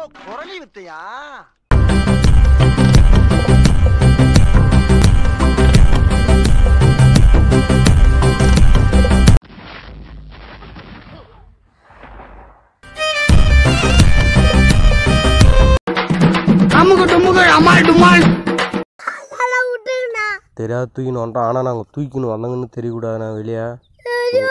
குரலி வித்தையா அமுகு டுமுகு அமால் டுமால் அதெல்லாம் விட்டுங்கண்ணா தெரியாது தூக்கின்னு வந்துட்டோம் ஆனால் நாங்கள் தூக்கின்னு வந்தாங்கன்னு தெரியக்கூடாதுண்ணா வெளியே ஐயோ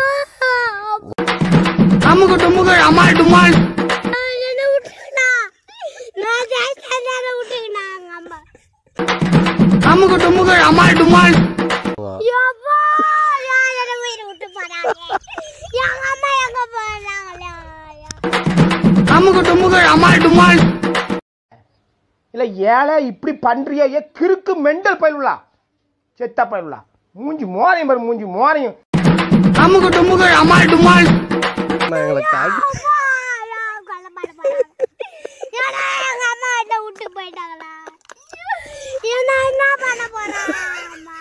அமுகு டுமுகு அமால் டுமால் என்ன விட்டுங்கண்ணா நான் ஜெயிச்சதால விட்டுங்கண்ணா எங்க அம்மா அமுகு டுமுகு அமால் டுமால் யப்பா நான் என்ன வீடு விட்டு போறாங்க எங்க அம்மா எங்க போறாங்களே அமுகு டுமுகு அமால் டுமால் இல்ல ஏழை இப்படி பண்றியா ஏ கிறுக்கு மெண்டல் பயிலுலா செத்த பயிலுலா மூஞ்சி மோரையும் பாரு மூஞ்சி மோரையும் அமுகு டுமுகு அமால் டுமால் எங்களை காட்டி அப்பா, நான் கொலை பண்ண போறாங்க. ஏன்னா எங்க அம்மா என்ன விட்டு போயிட்டாங்களா ஏன்னா என்ன பண்ண போறான் அம்மா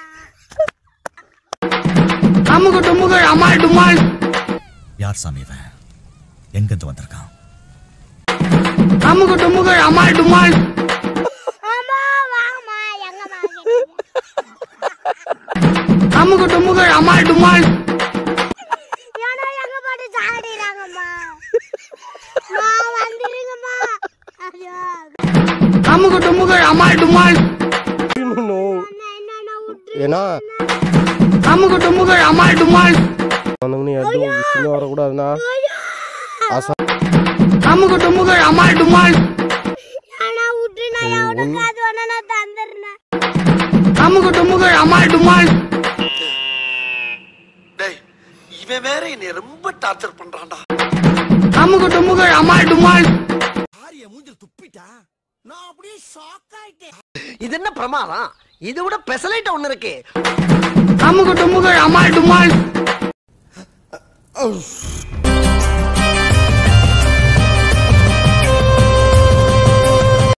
அமுகு டுமுகு அமால் டுமால் யார் சாமி இவன் எங்கிருந்து வந்திருக்கான் அமுகு டுமுகு அமால் டுமால் அம்மா வாங்கம்மா எங்கம்மா அமுகு டுமுகு அமால் டுமால் ஏன்னா எங்க பாட்டு சாடிறாங்கம்மா நான் வந்துருங்கம்மா ஐயோ அமுகு டுமுகு அமால் டுமால் என்னென்ன விட்டு ஏன்னா அமுகு டுமுகு அமால் டுமால் வந்தாங்கன்னு எதுவும் விஷயம் வரக்கூடாதுண்ணா ஆசா அமுகு டுமுகு அமால் டுமால் ஏன்னா விட்டு நான் எவனுக்கு அது வேணா நான் தந்துடுறேன் அமுகு டுமுகு அமால் டுமால் டேய் இவன் வேற என்னை ரொம்ப டார்ச்சர் பண்றான்டா அமுகு டுமுகு அமால் டுமால் இது என்ன பிரமாதம் இதை விட பெசலைட்ட ஒண்ணு இருக்கு அமுகு டுமுகு அமால் டுமால்